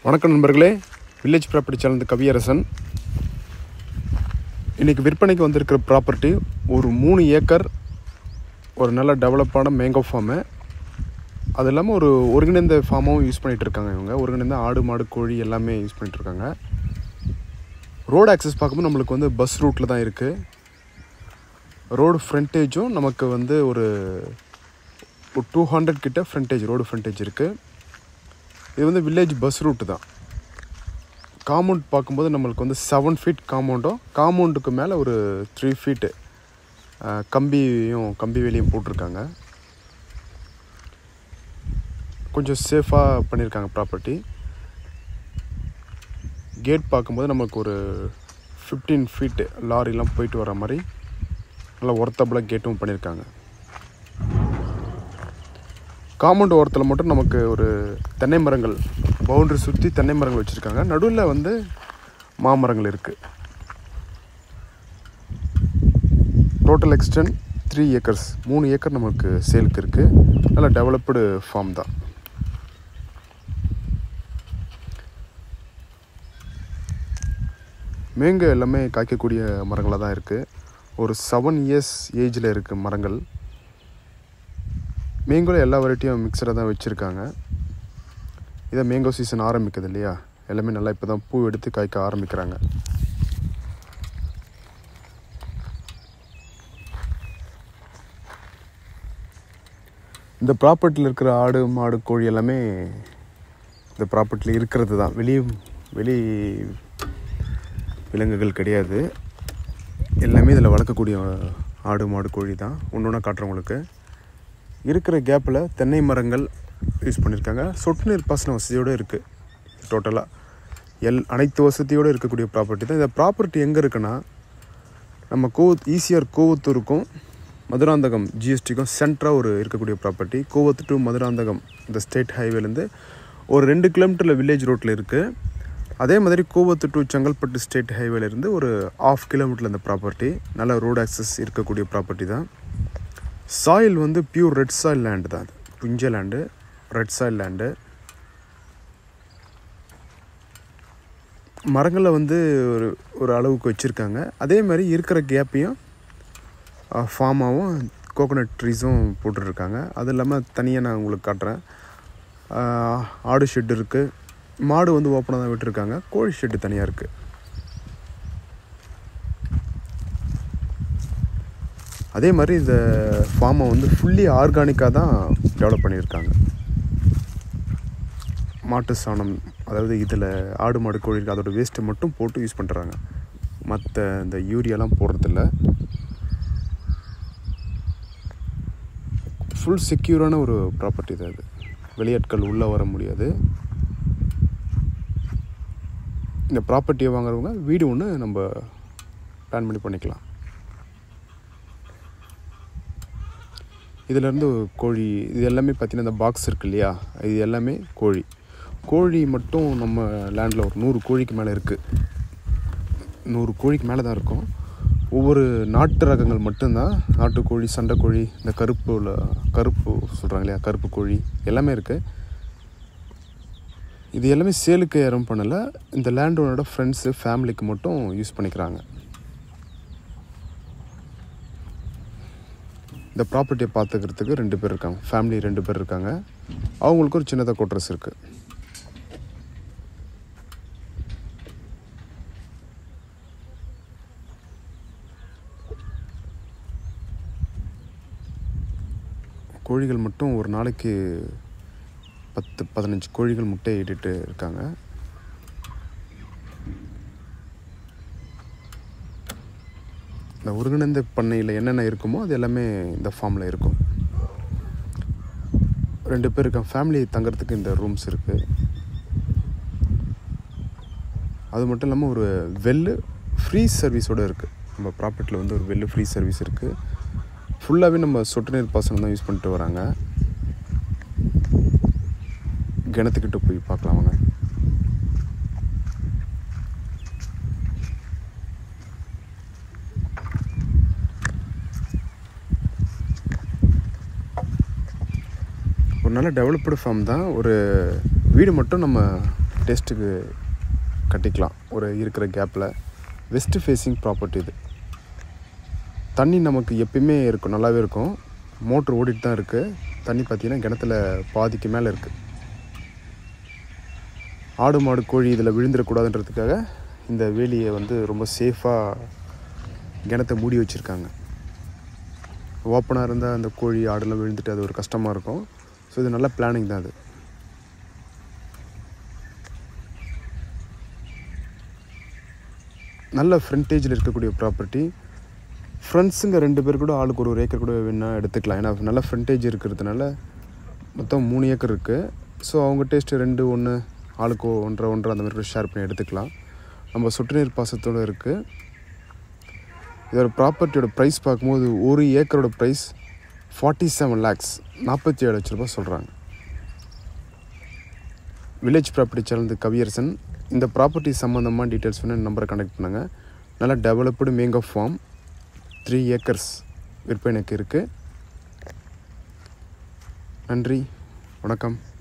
வணக்கம் நண்பர்களே village property channel Kaviyarasan இன்றைக்கி விற்பனைக்கு வந்திருக்கிற ப்ராப்பர்ட்டி ஒரு மூணு ஏக்கர் ஒரு நல்ல டெவலப்பான மேங்கோ ஃபார்மு அது இல்லாமல் ஒரு ஒருங்கிணைந்த ஃபார்மாகவும் யூஸ் பண்ணிகிட்டு இருக்காங்க இவங்க ஒருங்கிணைந்த ஆடு மாடு கோழி எல்லாமே யூஸ் பண்ணிகிட்டு இருக்காங்க ரோடு ஆக்சஸ் பார்க்கும்போது நம்மளுக்கு வந்து பஸ் ரூட்டில் தான் இருக்குது ரோடு ஃப்ரண்டேஜும் நமக்கு வந்து ஒரு ஒரு டூ ஹண்ட்ரட் கிட்ட ஃப்ரண்டேஜ் ரோடு ஃப்ரண்டேஜ் இருக்குது இது வந்து வில்லேஜ் பஸ் ரூட்டு தான் காம்பவுண்ட் பார்க்கும்போது நம்மளுக்கு வந்து செவன் ஃபீட் காம்பவுண்டும் காம்பவுண்டுக்கு மேலே ஒரு த்ரீ ஃபீட்டு கம்பியும் கம்பி வேலியும் போட்டிருக்காங்க கொஞ்சம் சேஃபாக பண்ணியிருக்காங்க ப்ராப்பர்ட்டி கேட் பார்க்கும்போது நமக்கு ஒரு ஃபிஃப்டீன் ஃபீட்டு லாரிலாம் போயிட்டு வர மாதிரி நல்லா ஒர்த்தபுளாக கேட்டும் பண்ணியிருக்காங்க காம்பவுண்ட் ஓரத்தில் மட்டும் நமக்கு ஒரு தென்னை மரங்கள் பவுண்டரி சுற்றி தென்னை மரங்கள் வச்சுருக்காங்க நடுவில் வந்து மாமரங்கள் இருக்குது டோட்டல் எக்ஸ்டென்ட் த்ரீ ஏக்கர்ஸ் மூணு ஏக்கர் நமக்கு சேலுக்கு இருக்குது நல்ல டெவலப்டு ஃபார்ம் தான் மேங்கோ எல்லாமே காய்க்கக்கூடிய மரங்களாக தான் இருக்குது ஒரு செவன் இயர்ஸ் ஏஜில் இருக்குது மரங்கள் மேங்கோவில் எல்லா வெரைட்டியும் மிக்சராக தான் வச்சுருக்காங்க இதை மேங்கோ சீசன் ஆரம்பிக்குது இல்லையா எல்லாமே நல்லா இப்போ தான் பூ எடுத்து காய்க்க ஆரம்பிக்கிறாங்க இந்த ப்ராப்பர்ட்டியில் இருக்கிற ஆடு மாடு கோழி எல்லாமே இந்த ப்ராப்பர்ட்டியில் இருக்கிறது தான் வெளி வெளி விலங்குகள் கிடையாது எல்லாமே இதில் வளர்க்கக்கூடிய ஆடு மாடு கோழி தான் ஒன்று ஒன்றா காட்டுறவங்களுக்கு இருக்கிற கேப்பில் தென்னை மரங்கள் யூஸ் பண்ணியிருக்காங்க சொட்டு நீர் பாசன வசதியோடு இருக்குது டோட்டலாக எல் அனைத்து வசதியோடு இருக்கக்கூடிய ப்ராப்பர்ட்டி தான் இந்த ப்ராப்பர்ட்டி எங்கே இருக்குன்னா நம்ம கோ ஈசிஆர் கோவத்தூருக்கும் மதுராந்தகம் ஜிஎஸ்டிக்கும் சென்டராக ஒரு இருக்கக்கூடிய ப்ராப்பர்ட்டி கோவத்து டு மதுராந்தகம் இந்த ஸ்டேட் ஹைவேலேருந்து ஒரு ரெண்டு கிலோமீட்டரில் வில்லேஜ் ரோட்டில் இருக்குது அதே மாதிரி கோவத்து டு செங்கல்பட்டு ஸ்டேட் ஹைவேலேருந்து ஒரு ஆஃப் கிலோமீட்டரில் இந்த ப்ராப்பர்ட்டி நல்ல ரோடு ஆக்சஸ் இருக்கக்கூடிய ப்ராப்பர்ட்டி தான் சாயில் வந்து பியூர் ரெட் சாயில் லேண்டு தான் அது புஞ்ச லேண்டு ரெட் சாயில் லேண்டு மரங்களை வந்து ஒரு ஒரு அளவுக்கு வச்சுருக்காங்க அதே மாதிரி இருக்கிற கேப்பையும் ஃபார்மாகவும் கோகோனட் ட்ரீஸும் போட்டுருக்காங்க அது இல்லாமல் தனியாக நான் உங்களுக்கு காட்டுறேன் ஆடு ஷெட் இருக்குது மாடு வந்து ஓப்பனாக தான் விட்டுருக்காங்க கோழி ஷெட்டு தனியாக இருக்குது அதே மாதிரி இந்த ஃபார்மை வந்து ஃபுல்லி ஆர்கானிக்காக தான் டெவலப் பண்ணியிருக்காங்க மாட்டு சாணம் அதாவது இதில் ஆடு மாடு கோழி இருக்குது அதோட வேஸ்ட்டை மட்டும் போட்டு யூஸ் பண்ணுறாங்க மற்ற இந்த யூரியாலாம் போடுறதில்ல ஃபுல் செக்யூரான ஒரு ப்ராப்பர்ட்டி தான் இது வெளியாட்கள் உள்ளே வர முடியாது இந்த ப்ராப்பர்ட்டியை வாங்குறவங்க வீடு ஒன்று நம்ம பிளான் பண்ணி பண்ணிக்கலாம் இதிலேருந்து கோழி இது எல்லாமே பார்த்தீங்கன்னா இந்த பாக்ஸ் இருக்கு இல்லையா இது எல்லாமே கோழி கோழி மட்டும் நம்ம லேண்டில் ஒரு நூறு கோழிக்கு மேலே இருக்குது நூறு கோழிக்கு மேலே தான் இருக்கும் ஒவ்வொரு நாட்டு ரகங்கள் மட்டும்தான் நாட்டுக்கோழி சண்டைக்கோழி இந்த கருப்பு உள்ள கருப்பு சொல்கிறாங்க இல்லையா கருப்பு கோழி எல்லாமே இருக்குது இது எல்லாமே சேலுக்கு யாரும் பண்ணலை இந்த லேண்டோனோட ஃப்ரெண்ட்ஸு ஃபேமிலிக்கு மட்டும் யூஸ் பண்ணிக்கிறாங்க இந்த ப்ராப்பர்ட்டியை பார்த்துக்கிறதுக்கு ரெண்டு பேர் இருக்காங்க ஃபேமிலி ரெண்டு பேர் இருக்காங்க அவங்களுக்கு ஒரு சின்னதாக கோட்ரஸ் இருக்குது கோழிகள் மட்டும் ஒரு நாளைக்கு பத்து பதினஞ்சு கோழிகள் முட்டை இட்டுட்டு இருக்காங்க இந்த ஒருங்கிணைந்த பண்ணையில் என்னென்ன இருக்குமோ அது எல்லாமே இந்த ஃபார்மில் இருக்கும் ரெண்டு பேர் இருக்க ஃபேமிலி தங்குறதுக்கு இந்த ரூம்ஸ் இருக்குது அது மட்டும் இல்லாமல் ஒரு வெல்லு ஃப்ரீ சர்வீஸோடு இருக்குது நம்ம ப்ராப்பர்ட்டியில் வந்து ஒரு வெல்லு ஃப்ரீ சர்வீஸ் இருக்குது ஃபுல்லாகவே நம்ம சொட்டு நீர் பாசனம் தான் யூஸ் பண்ணிட்டு வராங்க கிணத்துக்கிட்ட போய் பார்க்கலாம் வாங்க ஒரு நல்ல டெவலப்டு ஃபார்ம் தான் ஒரு வீடு மட்டும் நம்ம டேஸ்ட்டுக்கு கட்டிக்கலாம் ஒரு இருக்கிற கேப்பில் வெஸ்ட் ஃபேஸிங் ப்ராப்பர்ட்டி இது தண்ணி நமக்கு எப்பயுமே இருக்கும் நல்லாவே இருக்கும் மோட்ரு ஓடிட்டு தான் இருக்குது தண்ணி பார்த்திங்கன்னா கிணத்துல பாதிக்கு மேலே இருக்குது ஆடு மாடு கோழி இதில் விழுந்துடக்கூடாதுன்றதுக்காக இந்த வேலியை வந்து ரொம்ப சேஃபாக கிணத்தை மூடி வச்சுருக்காங்க ஓப்பனாக இருந்தால் அந்த கோழி ஆடெல்லாம் விழுந்துட்டு அது ஒரு கஷ்டமாக இருக்கும் ஸோ இது நல்ல பிளானிங் தான் அது நல்ல ஃப்ரண்டேஜில் இருக்கக்கூடிய ப்ராப்பர்ட்டி ஃப்ரெண்ட்ஸுங்க ரெண்டு பேர் கூட ஆளுக்கு ஒரு ஒரு ஏக்கர் கூட வேணால் எடுத்துக்கலாம் ஏன்னா நல்ல ஃப்ரண்டேஜ் இருக்கிறதுனால மொத்தம் மூணு ஏக்கர் இருக்குது ஸோ அவங்க டேஸ்ட்டு ரெண்டு ஒன்று ஆளுக்கு ஒன்றரை ஒன்றரை அந்த மாதிரி கூட ஷேர் பண்ணி எடுத்துக்கலாம் நம்ம சொட்டு நீர் பாசத்தோடு இருக்குது இதோட ப்ராப்பர்ட்டியோட ப்ரைஸ் பார்க்கும்போது ஒரு ஏக்கரோட ப்ரைஸ் ஃபார்ட்டி செவன் லேக்ஸ் நாற்பத்தி ஏழு லட்ச ரூபாய் சொல்கிறாங்க வில்லேஜ் ப்ராப்பர்ட்டி சேனல் கவியரசன் இந்த ப்ராப்பர்ட்டி சம்மந்தமாக டீட்டெயில்ஸ் வேணும் நம்பரை கனெக்ட் பண்ணுங்கள் நல்லா developed mango farm three acres விற்பனைக்கு இருக்குது நன்றி வணக்கம்